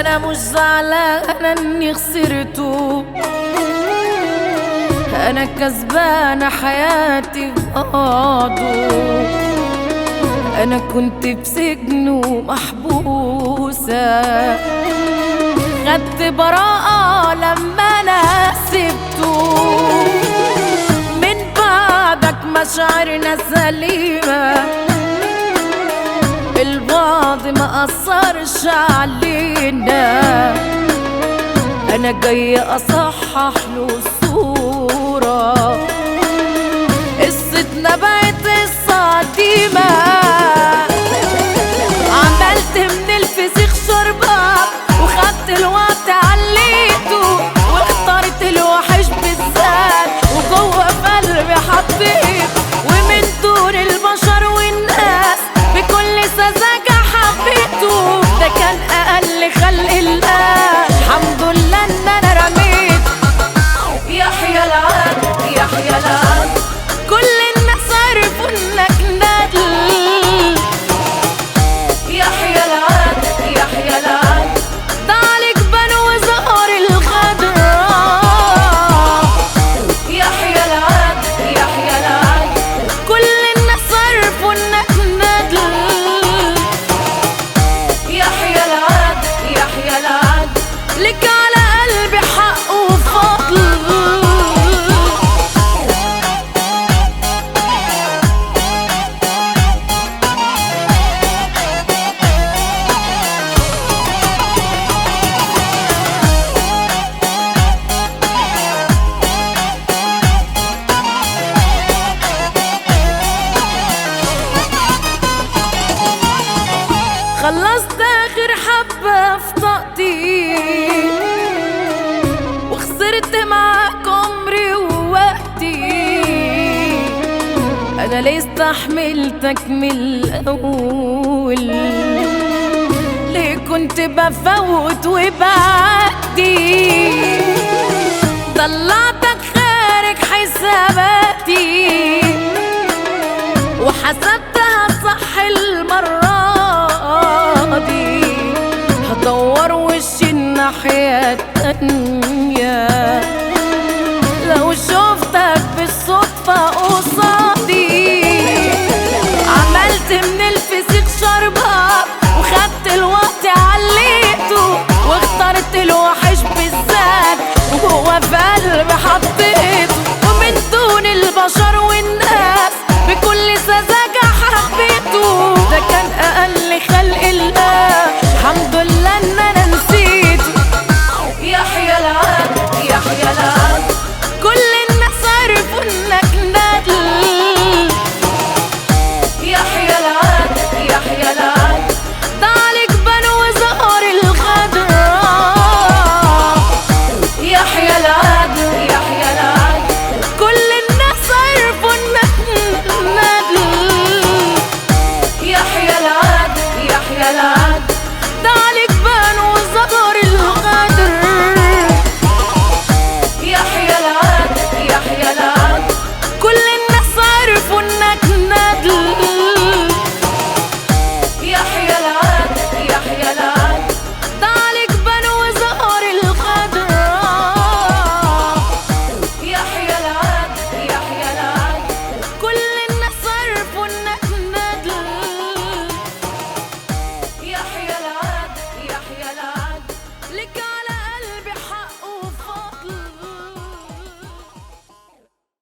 انا مش زعلانه اني خسرته انا كسبانه حياتي بقعده انا كنت بسجن ومحبوسه خدت براءة لما انا سبته من بعدك مشاعرنا سليمة البعض ما أثرش علينا أنا جاي أصحح له الصورة قصتنا بقت قصة قديمة عملت من الفسيخ شربة وخدت الوقت عليته واخترت الوحش بالذات وجوه في قلبي حطيت ومن دون البشر والناس بكل سذاجة حبيته ده كان أقل خلق الله الحمد لله إن أنا رميت يحيى العاد يحيى العاد كل الناس عرفوا إنك ندل يحيى العاد يحيى العاد ده عليك بنو وزهر الغدران يحيى العاد يحيى العاد كل الناس عرفوا انك ندل يحيى العاد يحيى العاد لك على قلبي حق وفضل خلصت اخر حبة في طاقتي وخسرت معاك عمري ووقتي انا ليه استحملتك من الاول ليه كنت بفوت وبعدي طلعتك خارج حساباتي وحسبتها صح المرة دي هدور وشي الناحية التانية لو شفتك بالصدفة قصادي عملت من الفسيخ شربة وخدت الوقت عليته واخترت الوحش بالذات وهو في